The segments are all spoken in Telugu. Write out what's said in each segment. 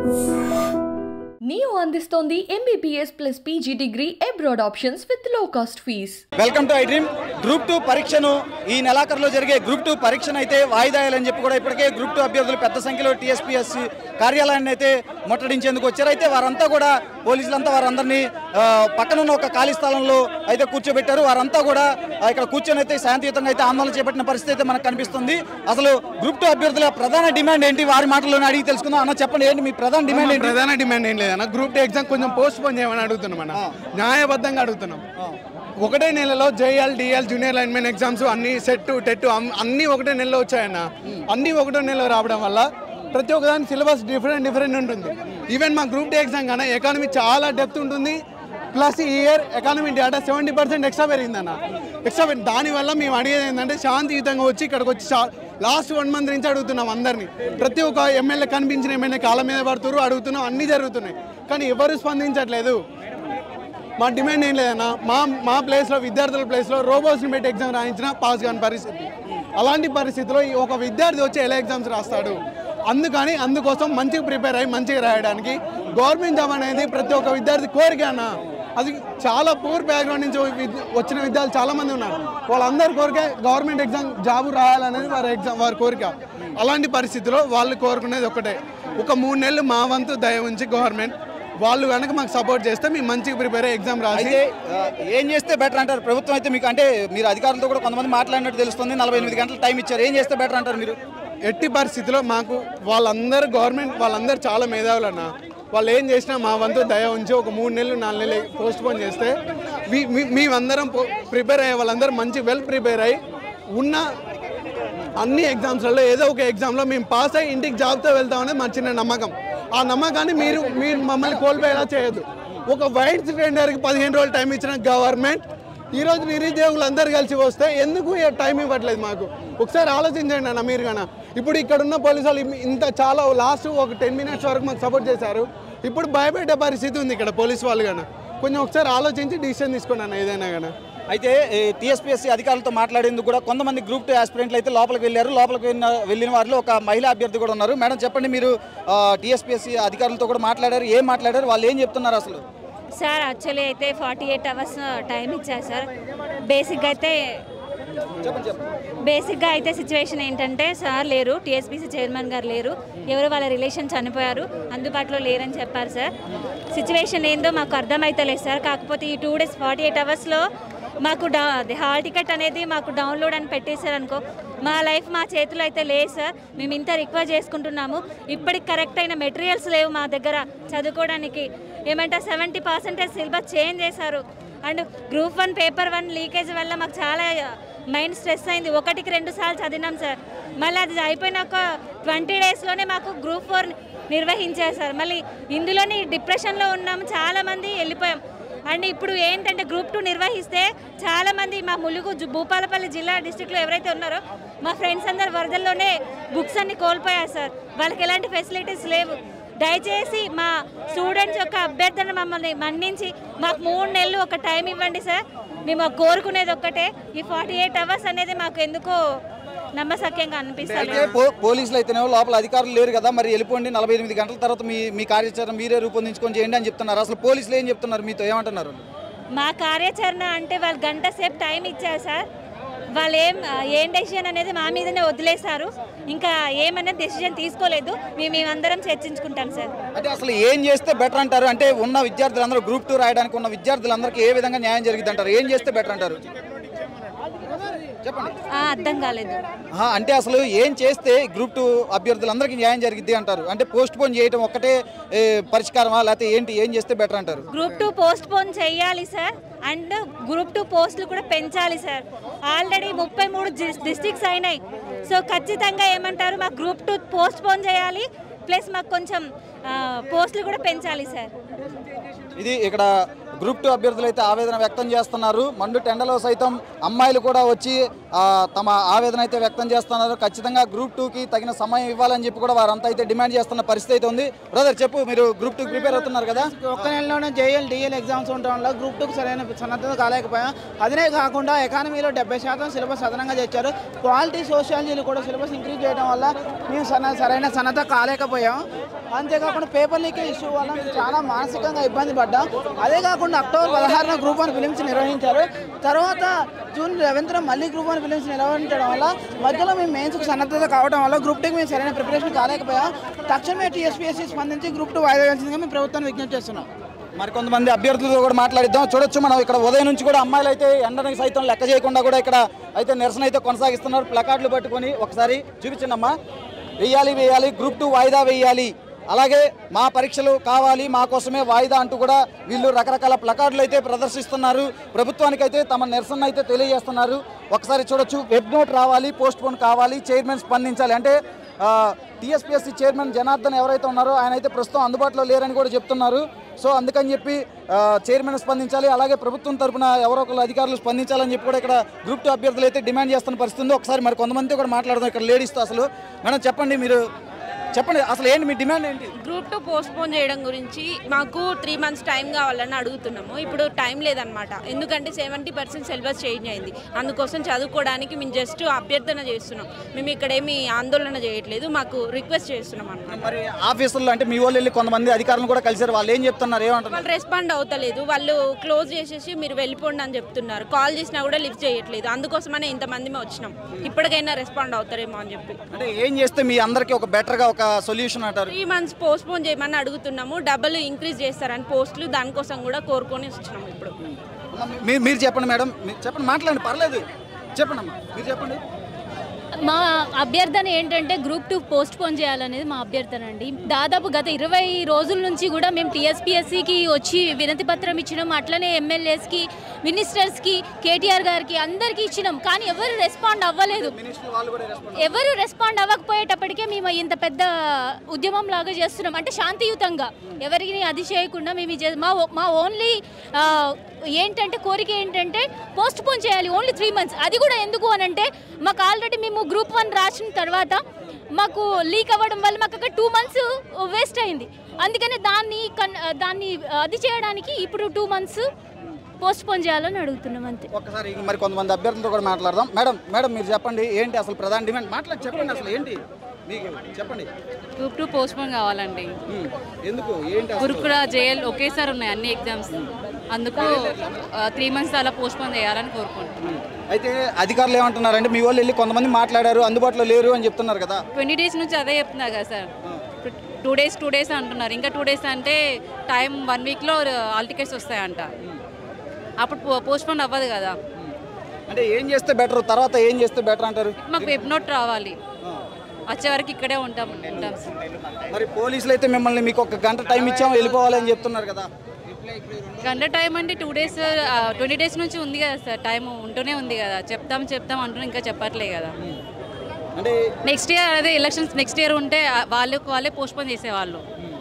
నియో అందిస్తోంది MBBS plus PG degree abroad options with low cost fees welcome to iDream group two పరీక్షను ఈ నెలాఖరులో జరిగే గ్రూప్ టూ పరీక్షను అయితే వాయిదా వేయాలని చెప్పి కూడా ఇప్పటికే గ్రూప్ టూ అభ్యర్థులు పెద్ద సంఖ్యలో టీఎస్పీఎస్సీ కార్యాలయాన్ని అయితే ముట్టడించేందుకు వచ్చారు అయితే వారంతా కూడా పోలీసులంతా వారందరినీ ఆ, పక్కనున్న ఒక ఖాళీ స్థలంలో అయితే కూర్చోబెట్టారు వారంతా కూడా ఆ, ఇక్కడ కూర్చొని అయితే శాంతియుతంగా అయితే ఆందోళన చేపట్టిన పరిస్థితి అయితే మనకు కనిపిస్తుంది అసలు గ్రూప్ టూ అభ్యర్థుల ప్రధాన డిమాండ్ ఏంటి వారి మాటల్లోనే అడిగి తెలుసుకుందాం అన్న చెప్పండి ఏంటి మీ ప్రధాన డిమాండ్ ఏంటి ప్రధాన డిమాండ్ ఏం లేదన్న గ్రూప్ డి ఎగ్జామ్ కొంచెం పోస్ట్ పోన్ చేయమని అడుగుతున్నాం అన్న న్యాయబద్ధంగా అడుగుతున్నాం ఒకటే నెలలో JL DL junior lineman exams అన్ని సెట్ టెట్ అన్ని ఒకటే నెలలో వచ్చాయన్న అన్ని ఒకటో నెలలో రావడం వల్ల ప్రతి ఒక్కదాని సిలబస్ డిఫరెంట్ డిఫరెంట్ ఉంటుంది ఈవెన్ మా గ్రూప్ డి ఎగ్జామ్ కన్నా ఎకానమీ చాలా డెప్త్ ఉంటుంది ప్లస్ ఈ year economy data seventy percent extra పెరిగిందన్న ఎక్స్ట్రా పెరిగింది దానివల్ల మేము అడిగేది ఏంటంటే శాంతియుతంగా వచ్చి ఇక్కడికి వచ్చి లాస్ట్ వన్ మంత్ నుంచి అడుగుతున్నాం అందరినీ ప్రతి ఒక్క ఎమ్మెల్యే కనిపించిన ఎమ్మెల్యే కాళ్ళ మీద పడుతున్నారు అడుగుతున్నాం అన్నీ జరుగుతున్నాయి కానీ ఎవరు స్పందించట్లేదు మా డిమాండ్ ఏం లేదన్న మా మా ప్లేస్లో విద్యార్థుల ప్లేస్లో రోబోస్ని పెట్టి ఎగ్జామ్ రాయించిన పాస్ కాని పరిస్థితి అలాంటి పరిస్థితిలో ఈ ఒక విద్యార్థి వచ్చి ఎలా ఎగ్జామ్స్ రాస్తాడు అందుకని అందుకోసం మంచిగా ప్రిపేర్ అయ్యి మంచిగా రాయడానికి గవర్నమెంట్ జాబ్ అనేది ప్రతి ఒక్క విద్యార్థి కోరిక అన్న అది చాలా పూర్ బ్యాక్గ్రౌండ్ నుంచి విద్- వచ్చిన విద్యార్థులు చాలా మంది ఉన్నారు వాళ్ళందరి కోరిక గవర్నమెంట్ ఎగ్జామ్ జాబ్ రాయాలనేది వారి ఎగ్జామ్ వారి కోరిక అలాంటి పరిస్థితిలో వాళ్ళు కోరుకునేది ఒకటే ఒక మూడు నెలలు మా వంతు దయ ఉంచి గవర్నమెంట్ వాళ్ళు కనుక మాకు సపోర్ట్ చేస్తే మేము మంచిగా ప్రిపేర్ అయ్యి ఎగ్జామ్ రాసి అయితే ఆ, ఏం చేస్తే బెటర్ అంటారు ప్రభుత్వం అయితే మీకు అంటే మీరు అధికారులతో కూడా కొంతమంది మాట్లాడినట్టు తెలుస్తుంది నలభై ఎనిమిది గంటలు టైం ఇచ్చారు ఏం చేస్తే బెటర్ అంటారు మీరు ఎట్టి పరిస్థితిలో మాకు వాళ్ళందరూ గవర్నమెంట్ వాళ్ళందరూ చాలా మేధావులు అన్న వాళ్ళు ఏం చేసినా మా వంతు దయ ఉంచి ఒక మూడు నెలలు నాలుగు నెలలు పోస్ట్ పోన్ చేస్తే మీ- మీ- మేమందరం ప్రిపేర్ అయ్యే వాళ్ళందరూ మంచి వెల్ ప్రిపేర్ అయ్యి ఉన్న అన్ని ఎగ్జామ్స్లలో ఏదో ఒక ఎగ్జామ్లో మేము పాస్ అయ్యి ఇంటికి జాబ్తో వెళ్తామనేది మా చిన్న నమ్మకం ఆ నమ్మకాన్ని మీరు మీరు మమ్మల్ని కోల్పోయేలా చేయొద్దు ఒక వైట్ టెండర్కి పదిహేను రోజులు టైం ఇచ్చిన గవర్నమెంట్ ఈ రోజు నిరుద్యోగులు అందరు కలిసి వస్తే ఎందుకు ఈ టైం ఇవ్వట్లేదు మాకు ఒకసారి ఆలోచించండి అన్న మీరు కన్నా ఇప్పుడు ఇక్కడ ఉన్న పోలీసు వాళ్ళు ఇమ్- ఇంత చాలా లాస్ట్ ఒక టెన్ మినిట్స్ వరకు మాకు సపోర్ట్ చేశారు ఇప్పుడు భయపెట్టే పరిస్థితి ఉంది ఇక్కడ పోలీసు వాళ్ళు కన్నా కొంచెం ఒకసారి ఆలోచించి డిసిషన్ తీసుకోండి అన్న ఏదైనా కానీ అయితే టీఎస్పీఎస్సీ అధికారులతో మాట్లాడేందుకు కూడా కొంతమంది గ్రూప్ టూ ఆస్పిరెంట్లు అయితే లోపలికి వెళ్ళారు లోపలికి వెళ్ళిన వెళ్ళిన వారిలో ఒక మహిళా అభ్యర్థి కూడా ఉన్నారు మేడం చెప్పండి మీరు టీఎస్పీఎస్సీ అధికారులతో కూడా మాట్లాడారు ఏం మాట్లాడారు వాళ్ళు ఏం చెప్తున్నారు అసలు సార్ యాక్చువల్లీ అయితే ఫార్టీ ఎయిట్ అవర్స్ టైం ఇచ్చారు సార్ బేసిక్గా అయితే చెప్పండి చెప్పండి బేసిక్గా అయితే సిచ్యువేషన్ ఏంటంటే సార్ లేరు టీఎస్పీసీ చైర్మన్ గారు లేరు ఎవరు వాళ్ళ రిలేషన్ చనిపోయారు అందుబాటులో లేరని చెప్పారు సార్ సిచ్యువేషన్ ఏందో మాకు అర్థమైతలేదు సార్ కాకపోతే ఈ టూ డేస్ ఫార్టీ ఎయిట్ అవర్స్లో మాకు డా అది హాల్ టికెట్ అనేది మాకు డౌన్లోడ్ అని పెట్టేశారు అనుకో మా లైఫ్ మా చేతిలో అయితే లేదు సార్ మేము ఇంత రిక్వెస్ట్ చేసుకుంటున్నాము ఇప్పటికి కరెక్ట్ అయిన మెటీరియల్స్ లేవు మా దగ్గర చదువుకోవడానికి ఏమంటే సెవెంటీ పర్సెంటేజ్ సిలబస్ చేంజ్ చేశారు and group one paper one leakage వల్ల మాకు చాలా మైండ్ స్ట్రెస్ అయింది ఒకటికి రెండు సార్లు చదివినాం సార్ మళ్ళీ అది అయిపోయినాక ట్వంటీ డేస్లోనే మాకు గ్రూప్ ఫోర్ నిర్వహించారు సార్ మళ్ళీ ఇందులోని డిప్రెషన్లో ఉన్నాము చాలామంది వెళ్ళిపోయాం అండ్ ఇప్పుడు ఏంటంటే గ్రూప్ టూ నిర్వహిస్తే చాలామంది మా ములుగు జు- భూపాలపల్లి జిల్లా డిస్టిక్లో ఎవరైతే ఉన్నారో మా ఫ్రెండ్స్ అందరు వరదల్లోనే బుక్స్ అన్ని కోల్పోయారు సార్ వాళ్ళకి ఎలాంటి ఫెసిలిటీస్ లేవు దయచేసి మా స్టూడెంట్స్ యొక్క అభ్యర్థన మమ్మల్ని మన్నించి మాకు మూడు నెలలు ఒక టైం ఇవ్వండి సార్ మేము కోరుకునేది ఒక్కటే ఈ ఫార్టీ ఎయిట్ అవర్స్ అనేది మాకు ఎందుకో నమ్మసక్యంగా అనిపిస్తుంది అయితే పో- పోలీసులు అయితేనేమో లోపల అధికారులు లేరు కదా మరి వెళ్ళిపోండి నలభై ఎనిమిది గంటల తర్వాత మీ మీ కార్యాచరణ మీరే రూపొందించుకొని చేయండి అని చెప్తున్నారు అసలు పోలీసులు ఏం చెప్తున్నారు మీతో ఏమంటున్నారు మా కార్యాచరణ అంటే వాళ్ళు గంట సేపు టైం ఇచ్చారు సార్ వాళ్ళు ఏం ఏం డెసిషన్ అనేది మా మీదనే వదిలేశారు ఇంకా ఏమనేది డెసిషన్ తీసుకోలేదు మేము మేమందరం చర్చించుకుంటాం సార్ అంటే అసలు ఏం చేస్తే బెటర్ అంటారు అంటే ఉన్న విద్యార్థులందరూ గ్రూప్ టూ రాయడానికి ఉన్న విద్యార్థులందరికీ ఏ విధంగా న్యాయం జరిగింది అంటారు ఏం చేస్తే బెటర్ అంటారు చెప్పండి ఆ, అర్థం కాలేదు ఆహా, అంటే అసలు ఏం చేస్తే గ్రూప్ టూ అభ్యర్థులందరికీ న్యాయం జరిగిద్ది అంటారు అంటే పోస్ట్ పోన్ చేయడం ఒక్కటే ఏ, పరిష్కారమా లేకపోతే ఏంటి ఏం చేస్తే బెటర్ అంటారు గ్రూప్ టూ పోస్ట్ పోన్ చేయాలి సార్ అండ్ గ్రూప్ టూ పోస్టులు కూడా పెంచాలి సార్ ఆల్రెడీ ముప్పై మూడు డిస్ట్రిక్ట్స్ అయినాయి సో ఖచ్చితంగా ఏమంటారు మాకు గ్రూప్ టూ పోస్ట్ పోన్ చేయాలి ప్లస్ మాకు కొంచెం ఆ, పోస్టులు కూడా పెంచాలి సార్ ఇది ఇక్కడ గ్రూప్ టూ అభ్యర్థులు అయితే ఆవేదన వ్యక్తం చేస్తున్నారు మండు టెండలో సైతం అమ్మాయిలు కూడా వచ్చి ఆ, తమ ఆవేదన అయితే వ్యక్తం చేస్తున్నారు ఖచ్చితంగా గ్రూప్ టూకి తగిన సమయం ఇవ్వాలని చెప్పి కూడా వారంతా అయితే డిమాండ్ చేస్తున్న పరిస్థితి అయితే ఉంది బ్రదర్ చెప్పు మీరు గ్రూప్ టూ ప్రిపేర్ అవుతున్నారు కదా ఒక్క నెలలోనే జేఎల్ డిఎల్ ఎగ్జామ్స్ ఉండడం వల్ల గ్రూప్ టూకి సరైన సన్నద్ధత కాలేకపోయాం అదే కాకుండా ఎకానమీలో డెబ్బై శాతం సిలబస్ అదనంగా తెచ్చారు క్వాలిటీ సోషాలజీలు కూడా సిలబస్ ఇంక్రీజ్ చేయడం వల్ల మేము సన్న సరైన సన్నద్ధత కాలేకపోయాం అంతేకాకుండా పేపర్ లీకేజ్ ఇష్యూ వల్ల మేము చాలా మానసికంగా ఇబ్బంది పడ్డాం అదే కాకుండా అక్టోబర్ పదహారున గ్రూప్ వన్ ఫిలిమ్స్ నిర్వహించారు తర్వాత జూన్ లెవెన్త్న మళ్ళీ గ్రూప్ వన్ ఫిలిమ్స్ నిర్వహించడం వల్ల మధ్యలో మేము మెయిన్స్కి సన్నద్ధత కావడం వల్ల గ్రూప్ టూకి మేము సరైన ప్రిపరేషన్ కాలేకపోయాం తక్షణమే టీఎస్పీఎస్సీ స్పందించి గ్రూప్ టూ వాయిదా వేయాల్సిందిగా మేము ప్రభుత్వాన్ని విజ్ఞప్తి చేస్తున్నాం మరి కొంతమంది అభ్యర్థులతో కూడా మాట్లాడిద్దాం చూడొచ్చు మనం ఇక్కడ ఉదయం నుంచి కూడా అమ్మాయిలు అయితే ఎండని సైతం లెక్క చేయకుండా కూడా ఇక్కడ అయితే నిరసన అయితే కొనసాగిస్తున్నారు ప్లకార్డులు పట్టుకొని ఒకసారి చూపించండి అమ్మా వేయాలి వేయాలి గ్రూప్ టూ వాయిదా వేయాలి అలాగే మా పరీక్షలు కావాలి మా కోసమే వాయిదా అంటూ కూడా వీళ్ళు రకరకాల ప్లకార్డులు అయితే ప్రదర్శిస్తున్నారు ప్రభుత్వానికి అయితే తమ నిరసన అయితే తెలియజేస్తున్నారు ఒకసారి చూడొచ్చు వెబ్ నోట్ రావాలి పోస్ట్ పోన్ కావాలి చైర్మన్ స్పందించాలి అంటే టీఎస్పీఎస్సీ చైర్మన్ జనార్దన్ ఎవరైతే ఉన్నారో ఆయన అయితే ప్రస్తుతం అందుబాటులో లేరని కూడా చెప్తున్నారు సో అందుకని చెప్పి ఆ, చైర్మన్ స్పందించాలి అలాగే ప్రభుత్వం తరపున ఎవరో ఒకరు అధికారులు స్పందించాలని చెప్పి కూడా ఇక్కడ గ్రూప్ టూ అభ్యర్థులు అయితే డిమాండ్ చేస్తున్న పరిస్థితి ఉంది ఒకసారి మరి కొంతమందితో కూడా మాట్లాడదాం ఇక్కడ లేడీస్తో అసలు మేడం చెప్పండి మీరు చెప్పండి అసలు ఏంటి మీ డిమాండ్ ఏంటి గ్రూప్ టూ పోస్ట్పోన్ చేయడం గురించి మాకు త్రీ మంత్స్ టైం కావాలని అడుగుతున్నాము ఇప్పుడు టైం లేదనమాట ఎందుకంటే సెవెంటీ పర్సెంట్ సిలబస్ చేంజ్ అయింది అందుకోసం చదువుకోవడానికి మేము జస్ట్ అభ్యర్థన చేస్తున్నాం మేము ఇక్కడ ఏమి ఆందోళన చేయట్లేదు మాకు రిక్వెస్ట్ చేస్తున్నాం అనమాట మరి ఆఫీసుల్లో అంటే మీ వాళ్ళు వెళ్ళి కొంతమంది అధికారులు కూడా కలిసారు వాళ్ళు ఏం చెప్తున్నారు ఏమంటున్నారు వాళ్ళు రెస్పాండ్ అవుతలేదు వాళ్ళు క్లోజ్ చేసేసి మీరు వెళ్ళిపోండి అని చెప్తున్నారు కాల్ చేసినా కూడా లిఫ్ట్ చేయట్లేదు అందుకోసమనే ఇంతమంది మేము వచ్చినాం ఇప్పటికైనా రెస్పాండ్ అవుతారేమో అని చెప్పి అంటే ఏం చేస్తే మీ అందరికీ ఒక బెటర్గా ఒక సొల్యూషన్ అంటారు త్రీ మంత్స్ పోస్ట్పోన్ చేయమని అడుగుతున్నాము డబ్బులు ఇంక్రీజ్ చేస్తారని పోస్టులు దానికోసం కూడా కోరుకొని వచ్చినాము ఇప్పుడు అమ్మ, మీ- మీరు చెప్పండి మేడం మీరు చెప్పండి మాట్లాడండి పర్లేదు చెప్పండి అమ్మా మీరు చెప్పండి మా అభ్యర్థన ఏంటంటే గ్రూప్ టూ పోస్ట్ పోన్ చేయాలనేది మా అభ్యర్థన అండి దాదాపు గత ఇరవై రోజుల నుంచి కూడా మేము టీఎస్పీఎస్సికి వచ్చి వినతి పత్రం ఇచ్చినాం అట్లనే ఎమ్మెల్యేస్కి మినిస్టర్స్కి కేటీఆర్ గారికి అందరికీ ఇచ్చినాం కానీ ఎవరు రెస్పాండ్ అవ్వలేదు ఎవరు రెస్పాండ్ అవ్వకపోయేటప్పటికే మేము ఇంత పెద్ద ఉద్యమం లాగా చేస్తున్నాం అంటే శాంతియుతంగా ఎవరికి అది చేయకుండా మేము ఇది చే- మా ఓ- మా ఓన్లీ ఏంటంటే కోరిక ఏంటంటే పోస్ట్ పోన్ చేయాలి ఓన్లీ త్రీ మంత్స్ అది కూడా ఎందుకు అని అంటే మాకు ఆల్రెడీ మేము గ్రూప్ వన్ రాసిన తర్వాత మాకు లీక్ అవ్వడం వల్ల మాకు అక్కడ టూ మంత్స్ వేస్ట్ అయింది అందుకని దాన్ని కన్ దాన్ని అది చేయడానికి ఇప్పుడు టూ మంత్స్ పోస్ట్ పోన్ చేయాలని అడుగుతున్నాం అంతే ఒక్కసారి మరి కొంతమంది అభ్యర్థులతో కూడా మాట్లాడదాం మేడం మేడం మీరు చెప్పండి ఏంటి అసలు ప్రధాన డిమాండ్ మాట్లాడి చెప్పండి అసలు ఏంటి మీకు చెప్పండి గ్రూప్ టూ పోస్ట్పోన్ కావాలండి ఉమ్, ఎందుకు ఏంటి అసలు? కురుకుర జేఎల్ ఒకేసారి ఉన్నాయి అన్ని ఎగ్జామ్స్ అందుకు త్రీ మంత్స్ అలా పోస్ట్పోన్ చేయాలని కోరుకుంటున్నాను అయితే అధికారులు ఏమంటున్నారంటే మీ వాళ్ళు వెళ్ళి కొంతమంది మాట్లాడారు అందుబాటులో లేరు అని చెప్తున్నారు కదా ట్వంటీ డేస్ నుంచి అదే చెప్తున్నారు కదా sir two days two days అంటున్నారు ఇంకా టూ డేస్ అంటే టైం వన్ వీక్లో ఆల్ టికెట్స్ వస్తాయంట అప్పుడు పోస్ట్పోన్ అవ్వదు కదా అంటే ఏం చేస్తే బెటర్ తర్వాత ఏం చేస్తే బెటర్ అంటారు మాకు వెబ్ నోట్ రావాలి వచ్చే వరకు ఇక్కడే ఉంటాం ఉంటాం సార్ మరి పోలీసులు అయితే మిమ్మల్ని మీకు ఒక గంట టైం ఇచ్చాము వెళ్ళిపోవాలని చెప్తున్నారు కదా గంట టైం అంటే టూ డేస్ ట్వంటీ డేస్ నుంచి ఉంది కదా సార్ టైం ఉంటూనే ఉంది కదా చెప్తాం చెప్తాం అంటూ ఇంకా చెప్పట్లే కదా అంటే నెక్స్ట్ ఇయర్ అదే ఎలక్షన్స్ నెక్స్ట్ ఇయర్ ఉంటే ఆ, వాళ్ళకి వాళ్ళే పోస్ట్పోన్ చేసేవాళ్ళు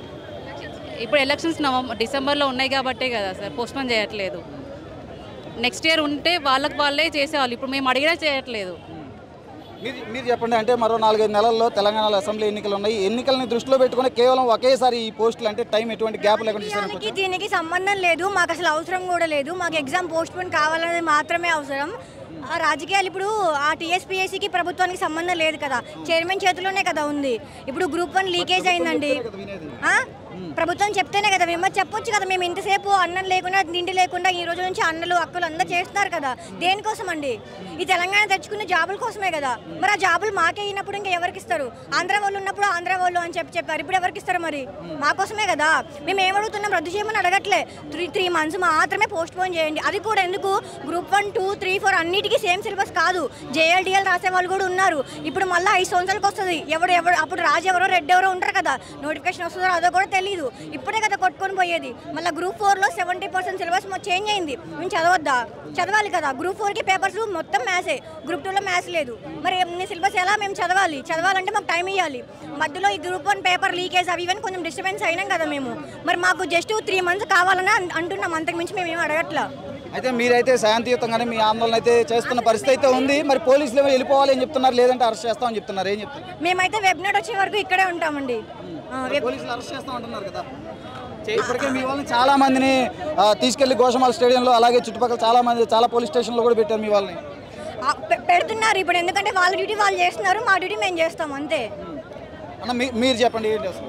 ఇప్పుడు ఎలక్షన్స్ నవంబర్ డిసెంబర్లో ఉన్నాయి కాబట్టే కదా సార్ పోస్ట్పోన్ చేయట్లేదు నెక్స్ట్ ఇయర్ ఉంటే వాళ్ళకి వాళ్ళే చేసేవాళ్ళు ఇప్పుడు మేము అడిగినా చేయట్లేదు మీరు మీరు చెప్పండి అంటే మరో నాలుగైదు నెలల్లో తెలంగాణలో అసెంబ్లీ ఎన్నికలు ఉన్నాయి ఎన్నికల్ని దృష్టిలో పెట్టుకుని కేవలం ఒకేసారి ఈ పోస్టులు అంటే టైం ఎటువంటి గ్యాప్ లేకుండా చేశారనుకోవచ్చు దీనికి దీనికి సంబంధం లేదు మాకు అసలు అవసరం కూడా లేదు మాకు ఎగ్జామ్ పోస్ట్ పోన్ కావాలనేది మాత్రమే అవసరం ఆ రాజకీయాలు ఇప్పుడు ఆ టీఎస్పీఎస్సీకి ప్రభుత్వానికి సంబంధం లేదు కదా చైర్మన్ చేతిలోనే కదా ఉంది ఇప్పుడు గ్రూప్ వన్ లీకేజ్ అయిందండి ఆ? ప్రభుత్వం చెప్తేనే కదా మేము మరి చెప్పొచ్చు కదా మేము ఇంతసేపు అన్నం లేకుండా తిండి లేకుండా ఈ రోజు నుంచి అన్నలు అక్కలు అందరూ చేస్తున్నారు కదా దేనికోసం అండి ఈ తెలంగాణ తెచ్చుకున్న జాబుల కోసమే కదా మరి ఆ జాబులు మాకే అయినప్పుడు ఇంకా ఎవరికి ఇస్తారు ఆంధ్ర వాళ్ళు ఉన్నప్పుడు ఆంధ్ర వాళ్ళు అని చెప్పి చెప్పారు ఇప్పుడు ఎవరికి ఇస్తారు మరి మా కోసమే కదా మేము ఏం అడుగుతున్నాం రద్దు చేయమని అడగట్లే త్రీ త్రీ మంత్స్ మాత్రమే పోస్ట్ పోన్ చేయండి అది కూడా ఎందుకు group one two three four అన్ని అన్నిటికీ సేమ్ సిలబస్ కాదు జేఎల్డిఎల్ రాసే వాళ్ళు కూడా ఉన్నారు ఇప్పుడు మళ్ళీ ఐదు సంవత్సరాలకు వస్తుంది ఎవరు ఎవరు అప్పుడు రాజు ఎవరో రెడ్ ఎవరో ఉంటారు కదా నోటిఫికేషన్ వస్తుందో అదో కూడా తెలియదు ఇప్పుడే కదా కొట్టుకొని పోయేది మళ్ళీ గ్రూప్ ఫోర్లో సెవెంటీ పర్సెంట్ సిలబస్ చేంజ్ అయింది మేము చదవద్దా చదవాలి కదా గ్రూప్ ఫోర్కి పేపర్స్ మొత్తం మ్యాథ్సే గ్రూప్ టూలో మ్యాథ్స్ లేదు మరి మీ సిలబస్ ఎలా మేము చదవాలి చదవాలంటే మాకు టైం ఇవ్వాలి మధ్యలో ఈ గ్రూప్ వన్ పేపర్ లీకేజ్ అవి ఇవన్నీ కొంచెం డిస్టర్బెన్స్ అయినాం కదా మేము మరి మాకు జస్ట్ త్రీ మంత్స్ కావాలని అన్- అంటున్నాం అంతకుమించి మేము ఏం అడగట్లా అయితే మీరైతే శాంతియుతంగానే మీ ఆందోళన అయితే చేస్తున్న పరిస్థితి అయితే ఉంది మరి పోలీసులు ఏమో వెళ్ళిపోవాలి అని చెప్తున్నారు లేదంటే అరెస్ట్ చేస్తామని చెప్తున్నారు ఏం చెప్తున్నారు మేమైతే వెబ్నెట్ వచ్చే వరకు ఇక్కడే ఉంటామండి ఆ, వెబ్- పోలీసులు అరెస్ట్ చేస్తామంటున్నారు కదా ఇప్పటికే మీ వాళ్ళని చాలా మందిని ఆ, తీసుకెళ్లి గోషమాల్ స్టేడియంలో అలాగే చుట్టుపక్కల చాలా మంది చాలా పోలీస్ స్టేషన్లో కూడా పెట్టారు మీ వాళ్ళని ఆ, పె- పెడుతున్నారు ఇప్పుడు ఎందుకంటే వాళ్ళ డ్యూటీ వాళ్ళు చేస్తున్నారు మా డ్యూటీ మేము చేస్తాం అంతే అన్న మీ- మీరు చెప్పండి ఏంటి అసలు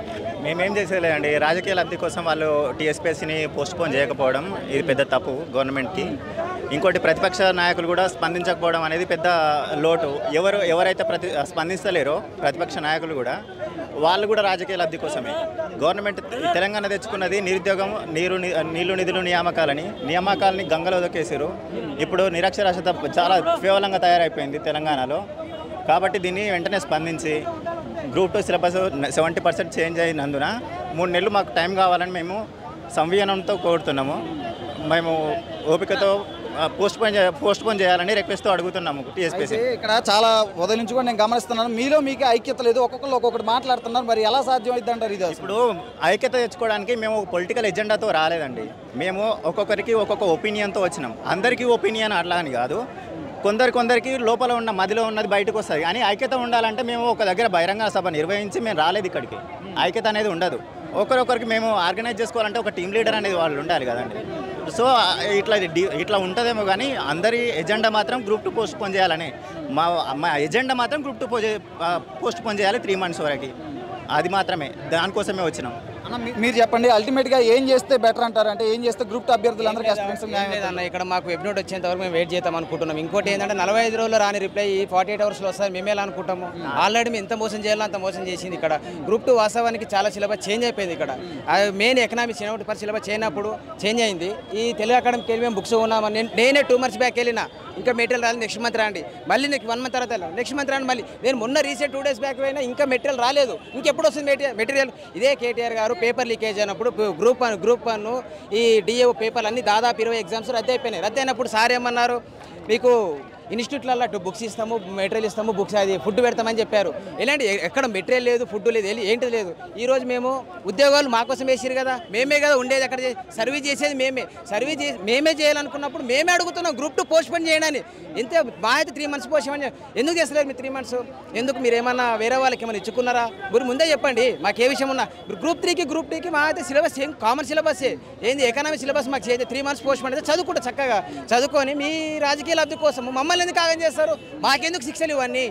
మేమేం చేసేలేదండి రాజకీయ లబ్ధి కోసం వాళ్ళు టీఎస్పీఎస్సీని పోస్ట్పోన్ చేయకపోవడం ఇది పెద్ద తప్పు గవర్నమెంట్కి ఇంకోటి ప్రతిపక్ష నాయకులు కూడా స్పందించకపోవడం అనేది పెద్ద లోటు ఎవరు ఎవరైతే ప్రతి స్పందిస్తలేరో ప్రతిపక్ష నాయకులు కూడా వాళ్ళు కూడా రాజకీయ లబ్ధి కోసమే గవర్నమెంట్ తెలంగాణ తెచ్చుకున్నది నిరుద్యోగం నీరు ని- నీళ్లు నిధులు నియామకాలని నియామకాలని గంగలో దొక్కేసారు ఇప్పుడు నిరక్షరాస్యత చాలా కేవలంగా తయారైపోయింది తెలంగాణలో కాబట్టి దీన్ని వెంటనే స్పందించి group two syllabus seventy percent change అయినందున మూడు నెలలు మాకు టైం కావాలని మేము సంవిధానంతో కోరుతున్నాము మేము ఓపికతో పోస్ట్ పోన్ పోస్ట్ పోన్ చేయాలని రిక్వెస్ట్తో అడుగుతున్నాము టీఎస్పీసీ అయితే ఇక్కడ చాలా ఉదయం నుంచి కూడా నేను గమనిస్తున్నాను మీలో మీకే ఐక్యత లేదు ఒక్కొక్కరు ఒక్కొక్కటి మాట్లాడుతున్నారు మరి ఎలా సాధ్యం అవుతుంది అంటారు ఇది అసలు? ఇప్పుడు ఐక్యత తెచ్చుకోవడానికి మేము ఒక పొలిటికల్ ఎజెండాతో రాలేదండి మేము ఒక్కొక్కరికి ఒక్కొక్క ఒపీనియన్తో వచ్చినాం అందరికీ ఒపీనియన్ అట్లా అని కాదు కొందరు కొందరికి లోపల ఉన్న మదిలో ఉన్నది బయటకు వస్తుంది కానీ ఐక్యత ఉండాలంటే మేము ఒక దగ్గర బహిరంగ సభ నిర్వహించి మేము రాలేదు ఇక్కడికి ఐక్యత అనేది ఉండదు ఒకరొకరికి మేము ఆర్గనైజ్ చేసుకోవాలంటే ఒక టీం లీడర్ అనేది వాళ్ళు ఉండాలి కదండి సో ఇట్లా డి- ఇట్లా ఉంటుందేమో కానీ అందరి ఎజెండా మాత్రం గ్రూప్ టూ పోస్ట్ పోన్ చేయాలని మా మా ఎజెండా మాత్రం గ్రూప్ టూ పోస్ట్ పోన్ చేయాలి త్రీ మంత్స్ వరకు అది మాత్రమే దానికోసమే వచ్చినాం అన్న మీ- మీరు చెప్పండి అల్టిమేట్ గా ఏం చేస్తే బెటర్ అంటారు అంటే ఏం చేస్తే గ్రూప్ అభ్యర్థులందరికీ ఎక్స్పీరియన్స్ న్యాయం లేదన్న ఇక్కడ మాకు వెబ్ నోట్ వచ్చేంత వరకు మేము వెయిట్ చేద్దాం అనుకుంటున్నాం ఇంకోటి ఏంటంటే నలభై ఐదు రోజులు రాని రిప్లై ఈ ఫార్టీ ఎయిట్ అవర్స్లో వస్తుంది మేమే ఎలా అనుకుంటాము ఆల్రెడీ మేము ఎంత మోసం చేయాలో అంత మోసం చేసింది ఇక్కడ గ్రూప్ టూ వాస్తవానికి చాలా సిలబస్ చేంజ్ అయిపోయింది ఇక్కడ మెయిన్ ఎకనామిక్స్ చిన్నప్పటి పర్ సిలబస్ చేయనప్పుడు చేంజ్ అయింది ఈ తెలుగు అకాడమీకి వెళ్ళి మేము బుక్స్ ఉన్నామని నేను నేనే టూ మంత్స్ బ్యాక్ వెళ్ళిన ఇంకా మెటీరియల్ రాలేదు నెక్స్ట్ మంత్ రాండి మళ్ళీ నెక్స్ట్ వన్ మంత్ తర్వాత వెళ్ళాను నెక్స్ట్ మంత్ రాండి మళ్ళీ నేను మొన్న రీసెంట్ టూ డేస్ బ్యాక్ పోయినా ఇంకా మెటీరియల్ రాలేదు ఇంకెప్పుడు వస్తుంది మెటీరియల్ మెటీరియల్ ఇదే కేటీఆర్ గారు పేపర్ లీకేజ్ అయినప్పుడు గ్రూప్ వన్ గ్రూప్ వన్ ఈ డిఏఓ పేపర్లు అన్ని దాదాపు ఇరవై ఎగ్జామ్స్ రద్దు అయిపోయినాయి రద్దు అయినప్పుడు సార్ ఏమన్నారు మీకు ఇన్స్టిట్యూట్లలో అటు బుక్స్ ఇస్తాము మెటీరియల్ ఇస్తాము బుక్స్ అది ఫుడ్ పెడతామని చెప్పారు ఎలాంటి ఎ- ఎక్కడ మెటీరియల్ లేదు ఫుడ్ లేదు ఏ- ఏంటి లేదు ఈ రోజు మేము ఉద్యోగాలు మా కోసం వేసారు కదా మేమే కదా ఉండేది అక్కడ చే- సర్వీస్ చేసేది మేమే సర్వీస్ చేసి మేమే చేయాలనుకున్నప్పుడు మేమే అడుగుతున్నాం గ్రూప్ టూ పోస్ట్ పోన్ చేయడానికి ఎంత మా అయితే త్రీ మంత్స్ పోస్ట్ పోన్ చేయ- ఎందుకు చేస్తలేరు మీరు త్రీ మంత్స్ ఎందుకు మీరు ఏమన్నా వేరే వాళ్ళకి ఏమైనా ఇచ్చుకున్నారా మీరు ముందే చెప్పండి మాకు ఏ విషయం ఉన్నా గ్రూప్ త్రీకి గ్రూప్ టూకి మా అయితే సిలబస్ ఏం కామన్ సిలబస్ ఏంది ఎకనామిక్ సిలబస్ మాకు చేస్తే త్రీ మంత్స్ పోస్ట్ పోన్ అయితే చదువుకుంటా చక్కగా చదువుకొని మీ రాజకీయ లబ్ధి కోసం మమ్మల్ని ఎందుకు ఆగం చేస్తారు మాకెందుకు శిక్షలు ఇవన్నీ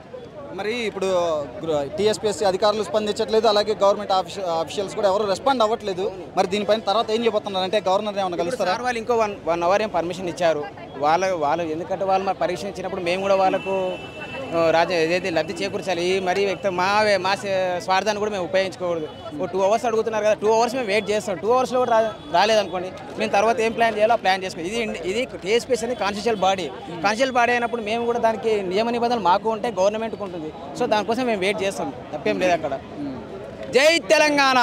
మరి ఇప్పుడు టీఎస్పీఎస్సీ అధికారులు స్పందించట్లేదు అలాగే గవర్నమెంట్ ఆఫీషియల్స్ కూడా ఎవరు రెస్పాండ్ అవ్వట్లేదు మరి దీనిపైన తర్వాత ఏం చెప్పబోతున్నారు అంటే గవర్నర్ ఏమైనా కలుస్తారా సార్ వాళ్ళు ఇంకో వన్ వన్ అవర్ ఏం పర్మిషన్ ఇచ్చారు వాళ్ళ వాళ్ళు ఎందుకంటే వాళ్ళు మా పరీక్ష ఇచ్చినప్పుడు మేము కూడా వాళ్ళకు ఆ, రాజ ఏదైతే లబ్ధి చేకూర్చాలి ఈ మరీ వ్యక్తి మా మా స- స్వార్థాన్ని కూడా మేము ఉపయోగించుకోకూడదు ఓ టూ అవర్స్ అడుగుతున్నారు కదా టూ అవర్స్ మేము వెయిట్ చేస్తాం టూ అవర్స్లో కూడా రా రాలేదనుకోండి మేము తర్వాత ఏం ప్లాన్ చేయాలో ఆ ప్లాన్ చేసుకోండి ఇది ఇండి- ఇది టీఎస్పీఎస్ అనేది కాన్స్టిట్యూషల్ బాడీ కాన్స్టిట్యూషల్ బాడీ అయినప్పుడు మేము కూడా దానికి నియమ నిబంధనలు మాకు ఉంటాయి గవర్నమెంట్కి ఉంటుంది సో దానికోసం మేము వెయిట్ చేస్తాం తప్పేం లేదు అక్కడ జై తెలంగాణ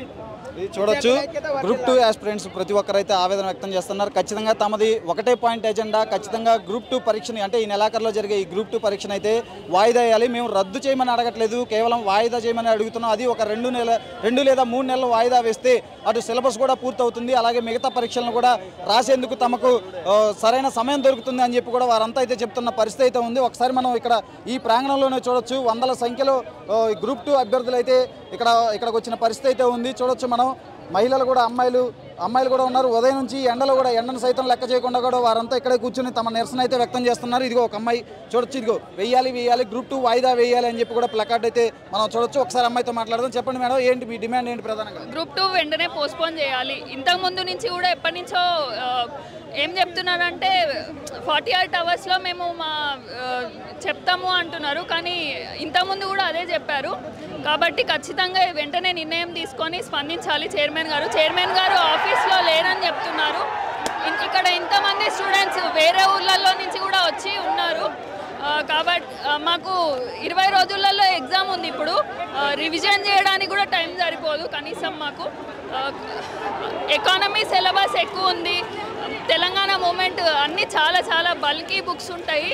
ఇది చూడొచ్చు గ్రూప్ టూ ఆస్పిరెంట్స్ ప్రతి ఒక్కరైతే ఆవేదన వ్యక్తం చేస్తున్నారు ఖచ్చితంగా తమది ఒకటే పాయింట్ ఎజెండా ఖచ్చితంగా గ్రూప్ టూ పరీక్షని అంటే ఈ నెలాఖరులో జరిగే ఈ గ్రూప్ టూ పరీక్షను అయితే వాయిదా వేయాలి మేము రద్దు చేయమని అడగట్లేదు కేవలం వాయిదా చేయమని అడుగుతున్నాం అది ఒక రెండు నెల రెండు లేదా మూడు నెలలు వాయిదా వేస్తే అటు సిలబస్ కూడా పూర్తవుతుంది అలాగే మిగతా పరీక్షలను కూడా రాసేందుకు తమకు ఆ, సరైన సమయం దొరుకుతుంది అని చెప్పి కూడా వారంతా అయితే చెప్తున్న పరిస్థితి అయితే ఉంది ఒకసారి మనం ఇక్కడ ఈ ప్రాంగణంలోనే చూడొచ్చు వందల సంఖ్యలో ఆ, ఈ గ్రూప్ టూ అభ్యర్థులు అయితే ఇక్కడ ఇక్కడికి వచ్చిన పరిస్థితి అయితే ఉంది చూడొచ్చు మనం మహిళలు కూడా అమ్మాయిలు అమ్మాయిలు కూడా ఉన్నారు ఉదయం నుంచి ఎండలో కూడా ఎండను సైతం లెక్క చేయకుండా కూడా వారంతా ఇక్కడే కూర్చుని తమ నిరసన అయితే వ్యక్తం చేస్తున్నారు ఇదిగో ఒక అమ్మాయి చూడొచ్చు ఇదిగో వెయ్యాలి వేయాలి గ్రూప్ టూ వాయిదా వేయాలి అని చెప్పి కూడా ప్లకార్డ్ అయితే మనం చూడొచ్చు ఒకసారి అమ్మాయితో మాట్లాడదాం చెప్పండి మేడం ఏంటి మీ డిమాండ్ ఏంటి ప్రధానంగా గ్రూప్ టూ వెంటనే పోస్ట్పోన్ చేయాలి ఇంతకు ముందు నుంచి కూడా ఎప్పటి నుంచో ఆ, ఏం చెప్తున్నారంటే ఫార్టీ ఎయిట్ అవర్స్లో మేము మా ఆ, చెప్తాము అంటున్నారు కానీ ఇంతకుముందు కూడా అదే చెప్పారు కాబట్టి ఖచ్చితంగా వెంటనే నిర్ణయం తీసుకొని స్పందించాలి చైర్మన్ గారు చైర్మన్ గారు ఆఫీస్లో లేరని చెప్తున్నారు ఇన్- ఇక్కడ ఇంతమంది స్టూడెంట్స్ వేరే ఊర్లలో నుంచి కూడా వచ్చి ఉన్నారు ఆ, కాబట్టి ఆ, మాకు ఇరవై రోజులలో ఎగ్జామ్ ఉంది ఇప్పుడు ఆ, రివిజన్ చేయడానికి కూడా టైం సరిపోదు కనీసం మాకు ఎకానమీ సిలబస్ ఎక్కువ ఉంది తెలంగాణ మూమెంట్ అన్నీ చాలా చాలా బల్కీ బుక్స్ ఉంటాయి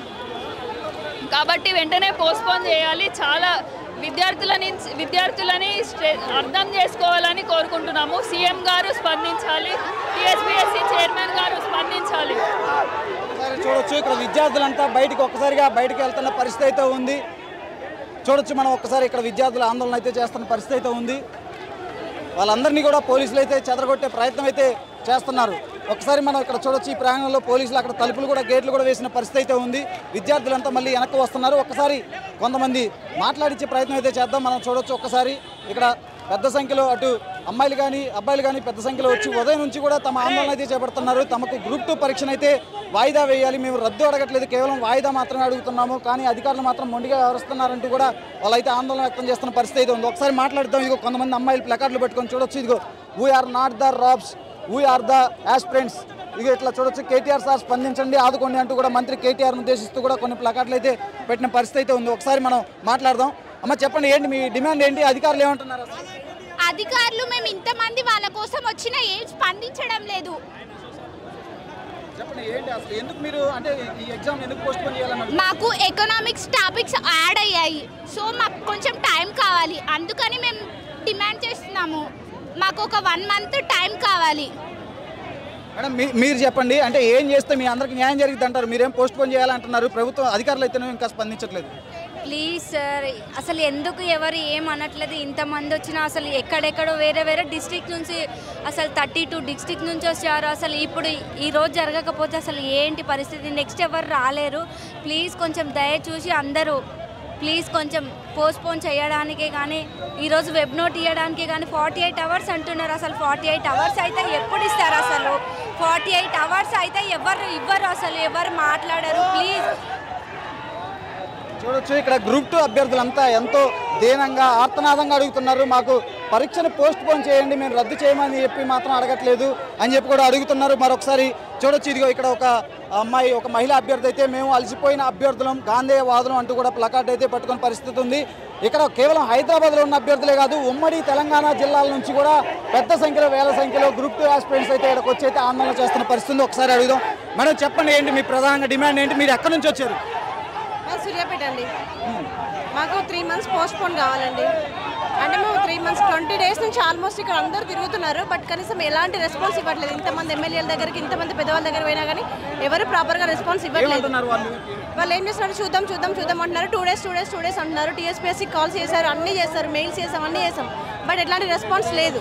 కాబట్టి వెంటనే పోస్ట్పోన్ చేయాలి చాలా విద్యార్థులని విద్యార్థులని స్ట్రె- అర్థం చేసుకోవాలని కోరుకుంటున్నాము సీఎం గారు స్పందించాలి టీఎస్పీఎస్సీ చైర్మన్ గారు స్పందించాలి ఒకసారి చూడొచ్చు ఇక్కడ విద్యార్థులంతా బయటికి ఒక్కసారిగా బయటికి వెళ్తున్న పరిస్థితి అయితే ఉంది చూడొచ్చు మనం ఒక్కసారి ఇక్కడ విద్యార్థుల ఆందోళన అయితే చేస్తున్న పరిస్థితి అయితే ఉంది వాళ్ళందరినీ కూడా పోలీసులు అయితే చెదరగొట్టే ప్రయత్నం అయితే చేస్తున్నారు ఒకసారి మనం ఇక్కడ చూడొచ్చు ఈ ప్రాంగణంలో పోలీసులు అక్కడ తలుపులు కూడా గేట్లు కూడా వేసిన పరిస్థితి అయితే ఉంది విద్యార్థులంతా మళ్ళీ వెనక్కి వస్తున్నారు ఒక్కసారి కొంతమంది మాట్లాడించే ప్రయత్నం అయితే చేద్దాం మనం చూడొచ్చు ఒక్కసారి ఇక్కడ పెద్ద సంఖ్యలో అటు అమ్మాయిలు కానీ అబ్బాయిలు కానీ పెద్ద సంఖ్యలో వచ్చి ఉదయం నుంచి కూడా తమ ఆందోళన అయితే చేపడుతున్నారు తమకు గ్రూప్ టూ పరీక్షను అయితే వాయిదా వేయాలి మేము రద్దు అడగట్లేదు కేవలం వాయిదా మాత్రమే అడుగుతున్నాము కానీ అధికారులు మాత్రం మొండిగా వ్యవహరిస్తున్నారంటూ కూడా వాళ్ళైతే ఆందోళన వ్యక్తం చేస్తున్న పరిస్థితి అయితే ఉంది ఒకసారి మాట్లాడుతాం ఇదిగో కొంతమంది అమ్మాయిలు ప్లకార్డులు పెట్టుకొని చూడొచ్చు ఇదిగో we are not the robbers we are the aspirants ఇక ఇట్లా చూడొచ్చు కేటీఆర్ సార్ స్పందించండి ఆదుకోండి అంటూ కూడా మంత్రి కేటీఆర్ ఉద్దేశిస్తూ కూడా కొన్ని ప్లకార్డులు అయితే పెట్టిన పరిస్థితి అయితే ఉంది ఒకసారి మనం మాట్లాడదాం అమ్మ చెప్పండి ఏంటి మీ డిమాండ్ ఏంటి అధికారులు ఏమంటున్నారు అసలు? అధికారులు మేము ఇంతమంది వాళ్ళ కోసం వచ్చినా ఏం స్పందించడం లేదు చెప్పండి ఏంటి అసలు ఎందుకు మీరు అంటే ఈ ఎగ్జామ్ ఎందుకు పోస్ట్ పోన్ చేయాలన్నారు మాకు ఎకనామిక్స్ టాపిక్స్ యాడ్ అయ్యాయి సో మాకు కొంచెం టైం కావాలి అందుకని మేము డిమాండ్ చేస్తున్నాము మాకు ఒక వన్ మంత్ టైం కావాలి మేడం మీ- మీరు చెప్పండి అంటే ఏం చేస్తే మీ అందరికి న్యాయం జరిగింది అంటారు మీరేం పోస్ట్ పోన్ చేయాలంటున్నారు ప్రభుత్వం అధికారులు అయితేనే ఇంకా స్పందించట్లేదు ప్లీజ్ సార్ అసలు ఎందుకు ఎవరు ఏం అనట్లేదు ఇంతమంది వచ్చినా అసలు ఎక్కడెక్కడో వేరే వేరే డిస్ట్రిక్ట్ నుంచి అసలు థర్టీ టూ డిస్ట్రిక్ట్ నుంచి వచ్చారు అసలు ఇప్పుడు ఈ రోజు జరగకపోతే అసలు ఏంటి పరిస్థితి నెక్స్ట్ ఎవరు రాలేరు ప్లీజ్ కొంచెం దయ చూసి అందరూ ప్లీజ్ కొంచెం పోస్ట్పోన్ చేయడానికే కానీ ఈరోజు వెబ్ నోట్ ఇవ్వడానికి కానీ ఫార్టీ ఎయిట్ అవర్స్ అంటున్నారు అసలు ఫార్టీ ఎయిట్ అవర్స్ అయితే ఎప్పుడు ఇస్తారు అసలు ఫార్టీ ఎయిట్ అవర్స్ అయితే ఎవరు ఇవ్వరు అసలు ఎవరు మాట్లాడరు ప్లీజ్ చూడొచ్చు ఇక్కడ గ్రూప్ టూ అభ్యర్థులంతా ఎంతో దీనంగా ఆర్తనాదంగా అడుగుతున్నారు మాకు పరీక్షను పోస్ట్ పోన్ చేయండి మేము రద్దు చేయమని చెప్పి మాత్రం అడగట్లేదు అని చెప్పి కూడా అడుగుతున్నారు మరొకసారి చూడొచ్చు ఇదిగో ఇక్కడ ఒక అమ్మాయి ఒక మహిళా అభ్యర్థి అయితే మేము అలసిపోయిన అభ్యర్థులం గాంధేయవాదులం అంటూ కూడా ప్లకార్డ్ అయితే పట్టుకున్న పరిస్థితి ఉంది ఇక్కడ కేవలం హైదరాబాద్లో ఉన్న అభ్యర్థులే కాదు ఉమ్మడి తెలంగాణ జిల్లాల నుంచి కూడా పెద్ద సంఖ్యలో వేల సంఖ్యలో గ్రూప్ టూ ఆస్పిరెంట్స్ అయితే ఇక్కడికి వచ్చి అయితే ఆందోళన చేస్తున్న పరిస్థితి ఉంది ఒకసారి అడుగుదాం మేడం చెప్పండి ఏంటి మీ ప్రధానంగా డిమాండ్ ఏంటి మీరు ఎక్కడి నుంచి వచ్చారు మాది సూర్యాపేట అండి మాకు త్రీ మంత్స్ పోస్ట్ పోన్ కావాలండి అంటే మేము త్రీ మంత్స్ ట్వంటీ డేస్ నుంచి ఆల్మోస్ట్ ఇక్కడ అందరూ తిరుగుతున్నారు బట్ కనీసం ఎలాంటి రెస్పాన్స్ ఇవ్వట్లేదు ఇంతమంది ఎమ్మెల్యేల దగ్గరికి ఇంతమంది పెద్దవాళ్ళ దగ్గర పోయినా కానీ ఎవరు ప్రాపర్గా రెస్పాన్స్ ఇవ్వట్లేదు ఏమంటున్నారు వాళ్ళు వాళ్ళు ఏం చేస్తున్నారు చూద్దాం చూద్దాం చూద్దాం అంటున్నారు two days two days two days అంటున్నారు టీఎస్పీఎస్సీ కాల్స్ చేశారు అన్నీ చేస్తారు మెయిల్స్ చేసాం అన్నీ చేసాం బట్ ఎట్లాంటి రెస్పాన్స్ లేదు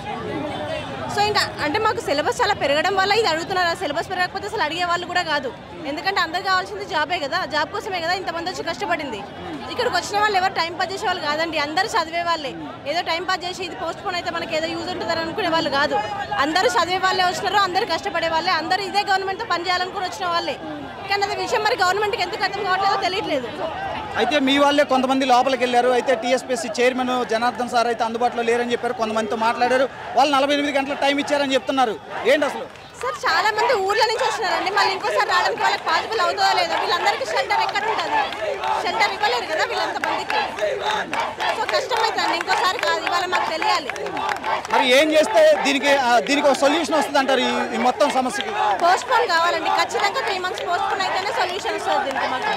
సో ఇంకా అంటే మాకు సిలబస్ చాలా పెరగడం వల్ల ఇది అడుగుతున్నారు ఆ సిలబస్ పెరగకపోతే అసలు అడిగే వాళ్ళు కూడా కాదు ఎందుకంటే అందరు కావాల్సింది జాబే కదా జాబ్ కోసమే కదా ఇంతమంది వచ్చి కష్టపడింది ఇక్కడికి వచ్చిన వాళ్ళు ఎవరు టైం పాస్ చేసే వాళ్ళు కాదండి అందరూ చదివే వాళ్ళే ఏదో టైం పాస్ చేసి ఇది పోస్ట్ పోన్ అయితే మనకి ఏదో యూజ్ ఉంటుందని అనుకునే వాళ్ళు కాదు అందరూ చదివే వాళ్ళే వచ్చినారు అందరూ కష్టపడే వాళ్ళే అందరూ ఇదే గవర్నమెంట్తో పని చేయాలనుకుని వచ్చిన వాళ్ళే కానీ అదే విషయం మరి గవర్నమెంట్కి ఎందుకు అర్థం కావట్లేదో తెలియట్లేదు అయితే మీ వాళ్ళే కొంతమంది లోపలికి వెళ్ళారు అయితే టీఎస్పీఎస్సీ చైర్మన్ జనార్దన్ సార్ అయితే అందుబాటులో లేరని చెప్పారు కొంతమందితో మాట్లాడారు వాళ్ళు నలభై ఎనిమిది గంటల టైం ఇచ్చారని చెప్తున్నారు ఏంటి అసలు సార్ చాలా మంది ఊర్ల నుంచి వస్తున్నారండి మళ్ళీ ఇంకోసారి రావడానికి వాళ్ళకి పాసిబుల్ అవుతుందో లేదో వీళ్ళందరికీ షెల్టర్ ఎక్కడ ఉంటుంది షెల్టర్ ఇవ్వలేరు కదా వీళ్ళంత మందికి సో కష్టమవుతుంది ఇంకోసారి కాదు ఇవాళ మాకు తెలియాలి మరి ఏం చేస్తే దీనికి ఆ, దీనికి ఒక సొల్యూషన్ వస్తుంది అంటారు ఈ ఈ మొత్తం సమస్యకి పోస్ట్ పోన్ కావాలండి ఖచ్చితంగా త్రీ మంత్స్ పోస్ట్ పోన్ అయితేనే సొల్యూషన్ వస్తుంది దీనికి మాకు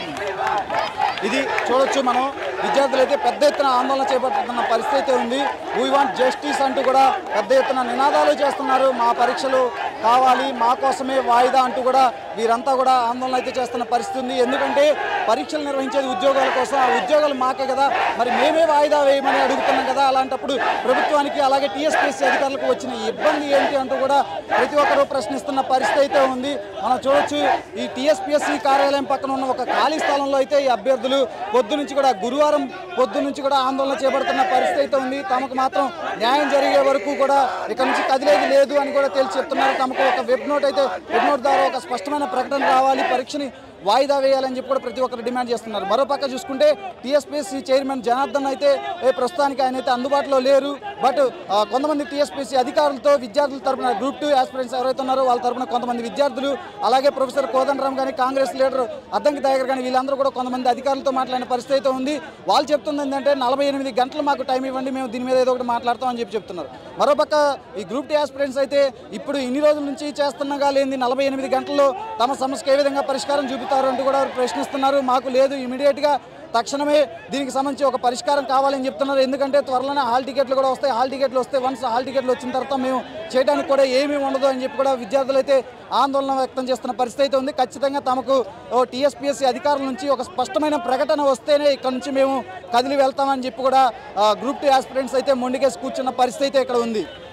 ఇది చూడొచ్చు మనం విద్యార్థులు అయితే పెద్ద ఎత్తున ఆందోళన చేపడుతున్న పరిస్థితి అయితే ఉంది వీ వాంట్ జస్టిస్ అంటూ కూడా పెద్ద ఎత్తున నినాదాలు చేస్తున్నారు మా పరీక్షలు కావాలి మా కోసమే వాయిదా అంటూ కూడా వీరంతా కూడా ఆందోళన అయితే చేస్తున్న పరిస్థితి ఉంది ఎందుకంటే పరీక్షలు నిర్వహించేది ఉద్యోగాల కోసం ఆ ఉద్యోగాలు మాకే కదా మరి మేమే వాయిదా వేయమని అడుగుతున్నాం కదా అలాంటప్పుడు ప్రభుత్వానికి అలాగే టీఎస్పీఎస్సీ అధికారులకు వచ్చిన ఇబ్బంది ఏంటి అంటూ కూడా ప్రతి ఒక్కరూ ప్రశ్నిస్తున్న పరిస్థితి అయితే ఉంది మనం చూడొచ్చు ఈ టీఎస్పీఎస్సీ కార్యాలయం పక్కన ఉన్న ఒక ఖాళీ స్థలంలో అయితే ఈ అభ్యర్థులు పొద్దు నుంచి కూడా గురువారం పొద్దు నుంచి కూడా ఆందోళన చేపడుతున్న పరిస్థితి అయితే ఉంది తమకు మాత్రం న్యాయం జరిగే వరకు కూడా ఇక్కడ నుంచి కదిలేది లేదు అని కూడా తెలిసి చెప్తున్నారు తమకు ఒక వెబ్ నోట్ అయితే వెబ్ నోట్ ద్వారా ఒక స్పష్టమైన ప్రకటన రావాలి పరీక్షని వాయిదా వేయాలని చెప్పి కూడా ప్రతి ఒక్కరు డిమాండ్ చేస్తున్నారు మరోపక్క చూసుకుంటే టీఎస్పీఎస్సీ చైర్మన్ జనార్దన్ అయితే ఏ ప్రస్తుతానికి ఆయన అయితే అందుబాటులో లేరు బట్ ఆ, కొంతమంది టీఎస్పీఎస్సీ అధికారులతో విద్యార్థుల తరపున గ్రూప్ టూ ఆస్పిరెంట్స్ ఎవరైతే ఉన్నారో వాళ్ళ తరపున కొంతమంది విద్యార్థులు అలాగే ప్రొఫెసర్ కోదండరామ్ కానీ కాంగ్రెస్ లీడర్ అద్దంకి దయాకర్ కానీ వీళ్ళందరూ కూడా కొంతమంది అధికారులతో మాట్లాడిన పరిస్థితి అయితే ఉంది వాళ్ళు చెప్తుంది ఏంటంటే నలభై ఎనిమిది గంటలు మాకు టైం ఇవ్వండి మేము దీని మీద ఏదో ఒకటి మాట్లాడతాం అని చెప్పి చెప్తున్నారు మరోపక్క ఈ గ్రూప్ టీ ఆస్పిరెంట్స్ అయితే ఇప్పుడు ఇన్ని రోజుల నుంచి చేస్తున్నగా లేని నలభై ఎనిమిది గంటల్లో తమ సమస్యకు ఏ విధంగా పరిష్కారం చూపుతారు అంటూ కూడా వారు ప్రశ్నిస్తున్నారు మాకు లేదు ఇమీడియట్గా తక్షణమే దీనికి సంబంధించి ఒక పరిష్కారం కావాలని చెప్తున్నారు ఎందుకంటే త్వరలోనే హాల్ టికెట్లు కూడా వస్తాయి హాల్ టికెట్లు వస్తే వన్స్ హాల్ టికెట్లు వచ్చిన తర్వాత మేము చేయడానికి కూడా ఏమీ ఉండదు అని చెప్పి కూడా విద్యార్థులు అయితే ఆందోళన వ్యక్తం చేస్తున్న పరిస్థితి అయితే ఉంది ఖచ్చితంగా తమకు టీఎస్పీఎస్సీ అధికారుల నుంచి ఒక స్పష్టమైన ప్రకటన వస్తేనే ఇక్కడ నుంచి మేము కదిలి వెళ్తామని చెప్పి కూడా గ్రూప్ టూ ఆస్పిరెంట్స్ అయితే మొండికేసి కూర్చున్న పరిస్థితి అయితే ఇక్కడ ఉంది